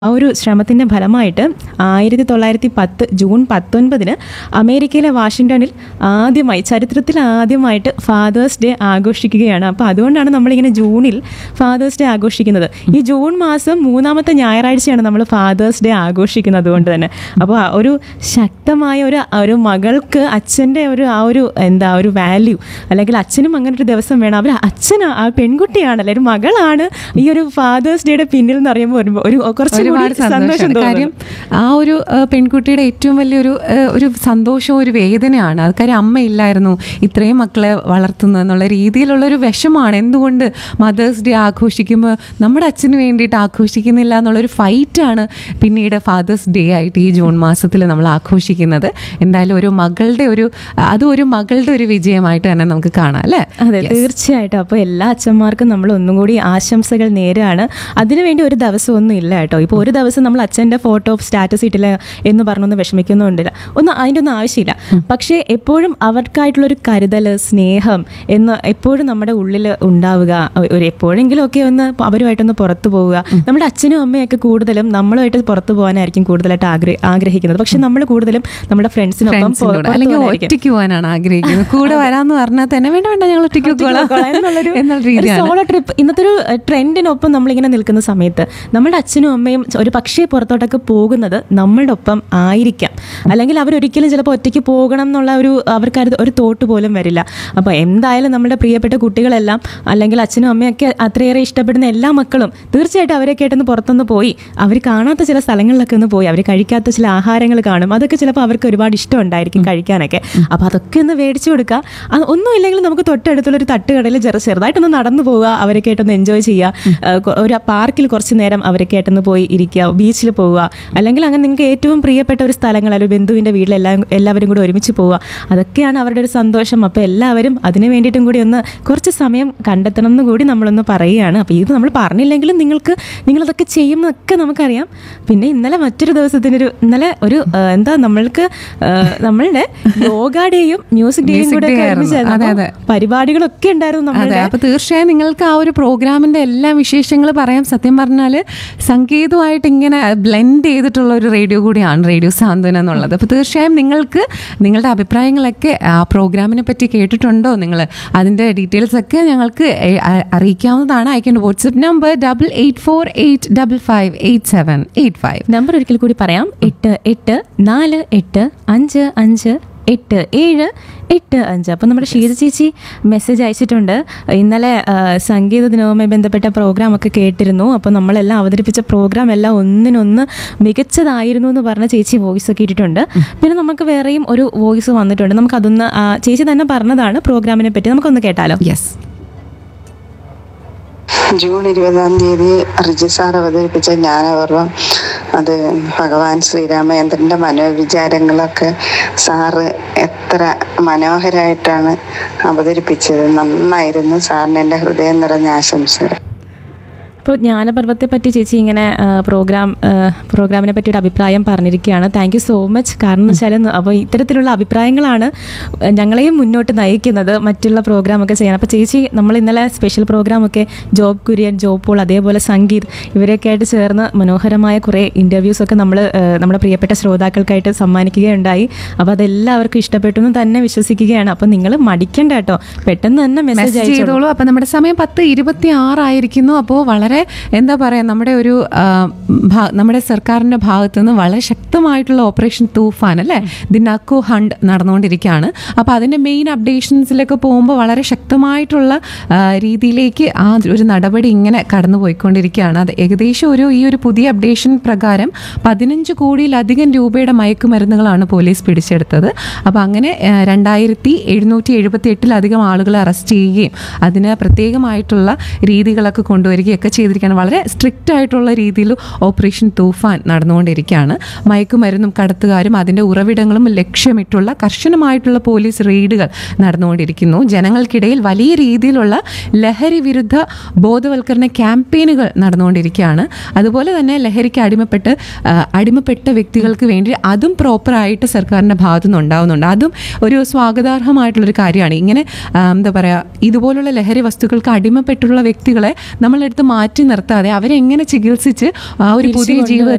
ആ ഒരു ശ്രമത്തിൻ്റെ ഫലമായിട്ട് ആയിരത്തി തൊള്ളായിരത്തി പത്ത് ജൂൺ പത്തൊൻപതിന് അമേരിക്കയിലെ വാഷിങ്ടണിൽ ആദ്യമായി ചരിത്രത്തിൽ ആദ്യമായിട്ട് ഫാദേഴ്സ് ഡേ ആഘോഷിക്കുകയാണ് അപ്പോൾ അതുകൊണ്ടാണ് നമ്മളിങ്ങനെ ജൂണിൽ ഫാദേഴ്സ് ഡേ ആഘോഷിക്കുന്നത് ഈ ജൂൺ മാസം മൂന്നാമത്തെ ഞായറാഴ്ചയാണ് നമ്മൾ ഫാദേഴ്സ് ഡേ ആഘോഷിക്കുന്നത് അതുകൊണ്ട് തന്നെ അപ്പോൾ ആ ഒരു ശക്തമായ ഒരു ഒരു മകൾക്ക് അച്ഛൻ്റെ ഒരു ആ ഒരു എന്താ ഒരു വാല്യൂ അല്ലെങ്കിൽ അച്ഛനും അങ്ങനെ ഒരു ദിവസം വേണം അവർ അച്ഛനാ ആ പെൺകുട്ടിയാണല്ലേ ഒരു മകളാണ് ഈ ഒരു ഫാദേഴ്സ് ഡേയുടെ പിന്നിൽ എന്ന് പറയുമ്പോൾ ഒരു- ഒരു കുറച്ചും ഒരുപാട് കൂടി സന്തോഷം സന്തോഷമാണ് കാര്യം തോന്നുന്നു ആ ഒരു ആ, പെൺകുട്ടിയുടെ ഏറ്റവും വലിയൊരു ആ, ഒരു സന്തോഷവും ഒരു വേദനയാണ് അത് കാര്യം അമ്മയില്ലായിരുന്നു ഇത്രയും മക്കളെ വളർത്തുന്നു എന്നുള്ള രീതിയിലുള്ള ഒരു വിഷമാണ് എന്തുകൊണ്ട് മദേഴ്സ് ഡേ ആഘോഷിക്കുമ്പോൾ നമ്മുടെ അച്ഛന് വേണ്ടിയിട്ട് ആഘോഷിക്കുന്നില്ല എന്നുള്ളൊരു ഫൈറ്റാണ് പിന്നീട് ഫാദേഴ്സ് ഡേ ആയിട്ട് ഈ ജൂൺ മാസത്തിൽ നമ്മൾ ആഘോഷിക്കുന്നത് എന്തായാലും ഒരു മകളുടെ ഒരു അതും ഒരു മകളുടെ ഒരു വിജയമായിട്ട് തന്നെ നമുക്ക് കാണാം അല്ലേ അതെ തീർച്ചയായിട്ടും അപ്പോൾ എല്ലാ അച്ഛന്മാർക്കും നമ്മൾ ഒന്നും കൂടി ആശംസകൾ നേരാണ് അതിനുവേണ്ടി ഒരു ദിവസം ഒന്നും ഇല്ല കേട്ടോ ഇപ്പോൾ ഒരു ദിവസം നമ്മൾ അച്ഛൻ്റെ ഫോട്ടോ സ്റ്റാറ്റസ് ഇട്ടില്ല എന്ന് പറഞ്ഞൊന്നും വിഷമിക്കുന്നുണ്ടില്ല ഒന്നും അതിൻ്റെ ഒന്നും ആവശ്യമില്ല പക്ഷേ എപ്പോഴും അവർക്കായിട്ടുള്ളൊരു കരുതൽ സ്നേഹം എന്ന് എപ്പോഴും നമ്മുടെ ഉള്ളിൽ ഉണ്ടാവുക ഒരു എപ്പോഴെങ്കിലും ഒക്കെ ഒന്ന് അവരുമായിട്ടൊന്ന് പുറത്തു പോവുക നമ്മുടെ അച്ഛനും അമ്മയൊക്കെ കൂടുതലും നമ്മളുമായിട്ട് പുറത്തു പോകാനായിരിക്കും കൂടുതലായിട്ട് ആഗ്രഹ ആഗ്രഹിക്കുന്നത് പക്ഷെ നമ്മൾ കൂടുതലും നമ്മുടെ ഫ്രണ്ട്സിനൊപ്പം ഫ്രണ്ട്സിൻ്റെ കൂടെ അല്ലെങ്കിൽ ഒറ്റയ്ക്ക് പോകാനാണ് ആഗ്രഹിക്കുന്നത് കൂടെ വരാന്ന് പറഞ്ഞാൽ തന്നെ വേണ്ട വേണ്ട ഞങ്ങൾ ഒറ്റയ്ക്ക് പോകോളാം എന്നുള്ളൊരു എന്നുള്ള രീതിയാണ് സോളോ ട്രിപ്പ് ഇന്നത്തെ ഒരു ട്രെൻഡിനൊപ്പം നമ്മളിങ്ങനെ നിൽക്കുന്ന സമയത്ത് നമ്മുടെ അച്ഛനും അമ്മയും ഒരു പക്ഷേ പുറത്തോട്ടൊക്കെ പോകുന്നത് നമ്മളുടെ ഒപ്പം ആയിരിക്കാം അല്ലെങ്കിൽ അവരൊരിക്കലും ചിലപ്പോൾ ഒറ്റയ്ക്ക് പോകണം എന്നുള്ള ഒരു അവർക്ക് അത് ഒരു തോട്ട് പോലും വരില്ല അപ്പോൾ എന്തായാലും നമ്മുടെ പ്രിയപ്പെട്ട കുട്ടികളെല്ലാം അല്ലെങ്കിൽ അച്ഛനും അമ്മയൊക്കെ അത്രയേറെ ഇഷ്ടപ്പെടുന്ന എല്ലാ മക്കളും തീർച്ചയായിട്ടും അവരൊക്കെ ആയിട്ടൊന്ന് പുറത്തൊന്ന് പോയി അവർ കാണാത്ത ചില സ്ഥലങ്ങളിലൊക്കെ ഒന്ന് പോയി അവർ കഴിക്കാത്ത ചില ആഹാരങ്ങൾ കാണും അതൊക്കെ ചിലപ്പോൾ അവർക്ക് ഒരുപാട് ഇഷ്ടം ഉണ്ടായിരിക്കും കഴിക്കാനൊക്കെ അപ്പോൾ അതൊക്കെ ഒന്ന് മേടിച്ചു കൊടുക്കുക അത് ഒന്നും ഇല്ലെങ്കിൽ നമുക്ക് തൊട്ടടുത്തുള്ള ഒരു തട്ടുകടയിൽ ചെറു ചെറുതായിട്ടൊന്ന് നടന്നു പോവുക അവരൊക്കെ ആയിട്ടൊന്ന് എൻജോയ് ചെയ്യുക ഏഹ് കൊ- ഒരു പാർക്കിൽ കുറച്ച് നേരം അവരൊക്കെ ആയിട്ടൊന്ന് പോയി ഇരിക്കുക ബീച്ചിൽ പോവുക അല്ലെങ്കിൽ അങ്ങനെ നിങ്ങൾക്ക് ഏറ്റവും പ്രിയപ്പെട്ട ഒരു സ്ഥലങ്ങൾ അല്ലെങ്കിൽ ബന്ധുവിൻ്റെ വീട്ടിൽ എല്ലാം എല്ലാവരും കൂടി ഒരുമിച്ച് പോവുക അതൊക്കെയാണ് അവരുടെ ഒരു സന്തോഷം അപ്പോൾ എല്ലാവരും അതിന് വേണ്ടിയിട്ടും കൂടി ഒന്ന് കുറച്ച് സമയം കണ്ടെത്തണം എന്ന് കൂടി നമ്മളൊന്ന് പറയുകയാണ് അപ്പോൾ ഇത് നമ്മൾ പറഞ്ഞില്ലെങ്കിലും നിങ്ങൾക്ക് നിങ്ങളതൊക്കെ ചെയ്യുന്നതൊക്കെ നമുക്കറിയാം പിന്നെ ഇന്നലെ മറ്റൊരു ദിവസത്തിനൊരു ഇന്നലെ ഒരു ഏഹ്, എന്താ നമ്മൾക്ക് ഏഹ്, നമ്മളുടെ യോഗ ഡേയും മ്യൂസിക് ഡേയും Music കൂടെ day ഒക്കെ ആയിരുന്നു. ഒരുമിച്ചായിരുന്നു. അതെ, അപ്പോൾ അതെ. പരിപാടികളൊക്കെ ഉണ്ടായിരുന്നു അതെ നമ്മളുടെ അപ്പൊ തീർച്ചയായും നിങ്ങൾക്ക് ആ ഒരു പ്രോഗ്രാമിന്റെ എല്ലാ വിശേഷങ്ങൾ പറയാം സത്യം പറഞ്ഞാൽ സംഗീതമായിട്ട് ഇങ്ങനെ ബ്ലെൻഡ് ചെയ്തിട്ടുള്ള ഒരു റേഡിയോ കൂടിയാണ് റേഡിയോ സാന്ത്വന എന്നുള്ളത് അപ്പോൾ തീർച്ചയായും നിങ്ങൾക്ക് നിങ്ങളുടെ അഭിപ്രായങ്ങളൊക്കെ ആ പ്രോഗ്രാമിനെ പറ്റി കേട്ടിട്ടുണ്ടോ നിങ്ങൾ അതിൻ്റെ ഡീറ്റെയിൽസ് ഒക്കെ ഞങ്ങൾക്ക് എ- അ- അറിയിക്കാവുന്നതാണ് അയക്കേണ്ട WhatsApp number double eight four eight double five eight seven eight five number ഒരിക്കൽ കൂടി പറയാം എട്ട് എട്ട് നാല് എട്ട് അഞ്ച് അഞ്ച് എട്ട് ഏഴ് എട്ട് അഞ്ച് അപ്പം നമ്മുടെ ഷീജ ചേച്ചി മെസ്സേജ് അയച്ചിട്ടുണ്ട് ഇന്നലെ ആ, സംഗീത ദിനവുമായി ബന്ധപ്പെട്ട പ്രോഗ്രാം ഒക്കെ കേട്ടിരുന്നു അപ്പോൾ നമ്മളെല്ലാം അവതരിപ്പിച്ച പ്രോഗ്രാം എല്ലാം ഒന്നിനൊന്ന് മികച്ചതായിരുന്നു എന്ന് പറഞ്ഞ ചേച്ചി വോയിസ് ഒക്കെ ഇട്ടിട്ടുണ്ട് പിന്നെ നമുക്ക് വേറെയും ഒരു വോയിസ് വന്നിട്ടുണ്ട് നമുക്കതൊന്ന് ആ, ചേച്ചി തന്നെ പറഞ്ഞതാണ് പ്രോഗ്രാമിനെ പറ്റി നമുക്കൊന്ന് കേട്ടാലോ യെസ് ജൂൺ ഇരുപതാം തീയതി റിജി സാർ അവതരിപ്പിച്ച ജ്ഞാനപർവം അത് ഭഗവാൻ ശ്രീരാമചന്ദ്രൻ്റെ മനോവിചാരങ്ങളൊക്കെ സാറ് എത്ര മനോഹരമായിട്ടാണ് അവതരിപ്പിച്ചത് നന്നായിരുന്നു സാറിന് എൻ്റെ ഹൃദയം നിറഞ്ഞ ആശംസകൾ അപ്പോൾ ജ്ഞാനപർവത്തെ പറ്റി ചേച്ചി ഇങ്ങനെ ആ, പ്രോഗ്രാം ആ, പ്രോഗ്രാമിനെ പറ്റിയൊരു അഭിപ്രായം പറഞ്ഞിരിക്കുകയാണ് താങ്ക് യു സോ മച്ച് കാരണം എന്ന് വെച്ചാൽ അപ്പോൾ ഇത്തരത്തിലുള്ള അഭിപ്രായങ്ങളാണ് ഞങ്ങളെയും മുന്നോട്ട് നയിക്കുന്നത് മറ്റുള്ള പ്രോഗ്രാമൊക്കെ ചെയ്യാൻ അപ്പോൾ ചേച്ചി നമ്മൾ ഇന്നലെ സ്പെഷ്യൽ പ്രോഗ്രാമൊക്കെ ജോബ് കുര്യൻ ജോബ് പോൾ അതേപോലെ സംഗീത് ഇവരൊക്കെ ആയിട്ട് ചേർന്ന് മനോഹരമായ കുറേ ഇൻ്റർവ്യൂസ് ഒക്കെ നമ്മൾ നമ്മുടെ പ്രിയപ്പെട്ട ശ്രോതാക്കൾക്കായിട്ട് സമ്മാനിക്കുകയുണ്ടായി അപ്പോൾ അതെല്ലാവർക്കും ഇഷ്ടപ്പെട്ടു എന്ന് തന്നെ വിശ്വസിക്കുകയാണ് അപ്പോൾ നിങ്ങൾ മടിക്കണ്ട കേട്ടോ പെട്ടെന്ന് തന്നെ മെസ്സേജ് മെസ്സേജ് അയച്ചോളൂ ചെയ്തോളൂ അപ്പം നമ്മുടെ സമയം പത്ത് ഇരുപത്തി ആറായിരിക്കുന്നു അപ്പോൾ വളരെ എന്താ പറയുക നമ്മുടെ ഒരു ആ, ഭാ- നമ്മുടെ സർക്കാരിൻ്റെ ഭാഗത്തു നിന്ന് വളരെ ശക്തമായിട്ടുള്ള ഓപ്പറേഷൻ തൂഫാൻ അല്ലേ ദി നക്കോ ഹണ്ട് നടന്നുകൊണ്ടിരിക്കുകയാണ് അപ്പോൾ അതിൻ്റെ മെയിൻ അപ്ഡേഷൻസിലൊക്കെ പോകുമ്പോൾ വളരെ ശക്തമായിട്ടുള്ള ആ, രീതിയിലേക്ക് ആ ഒരു നടപടി ഇങ്ങനെ കടന്നു പോയിക്കൊണ്ടിരിക്കുകയാണ് അത് ഏകദേശം ഒരു ഈ ഒരു പുതിയ അപ്ഡേഷൻ പ്രകാരം പതിനഞ്ച് കോടിയിലധികം രൂപയുടെ മയക്കുമരുന്നുകളാണ് പോലീസ് പിടിച്ചെടുത്തത് അപ്പോൾ അങ്ങനെ ആ, രണ്ടായിരത്തി എഴുന്നൂറ്റി എഴുപത്തി എട്ടിലധികം ആളുകളെ അറസ്റ്റ് ചെയ്യുകയും അതിന് പ്രത്യേകമായിട്ടുള്ള രീതികളൊക്കെ കൊണ്ടുവരികയൊക്കെ ചെയ്തിരിക്കുകയാണ് വളരെ സ്ട്രിക്റ്റ് ആയിട്ടുള്ള രീതിയിൽ ഓപ്പറേഷൻ തൂഫാൻ നടന്നുകൊണ്ടിരിക്കുകയാണ് മയക്കുമരുന്നും കടത്തുകാരും അതിൻ്റെ ഉറവിടങ്ങളും ലക്ഷ്യമിട്ടുള്ള കർശനമായിട്ടുള്ള പോലീസ് റെയ്ഡുകൾ നടന്നുകൊണ്ടിരിക്കുന്നു ജനങ്ങൾക്കിടയിൽ വലിയ രീതിയിലുള്ള ലഹരി വിരുദ്ധ ബോധവൽക്കരണ ക്യാമ്പയിനുകൾ നടന്നുകൊണ്ടിരിക്കുകയാണ് അതുപോലെ തന്നെ ലഹരിക്ക് അടിമപ്പെട്ട് ആ, അടിമപ്പെട്ട വ്യക്തികൾക്ക് വേണ്ടി അതും പ്രോപ്പറായിട്ട് സർക്കാരിൻ്റെ ഭാഗത്തു നിന്ന് ഉണ്ടാവുന്നുണ്ട് അതും ഒരു സ്വാഗതാർഹമായിട്ടുള്ളൊരു കാര്യമാണ് ഇങ്ങനെ ആ, എന്താ പറയുക ഇതുപോലുള്ള ലഹരി വസ്തുക്കൾക്ക് അടിമപ്പെട്ടുള്ള വ്യക്തികളെ നമ്മളെടുത്ത് മാറ്റി നിർത്താതെ അവരെ എങ്ങനെ ചികിത്സിച്ച് ആ ഒരു പുതിയ ജീവിതത്തിൽ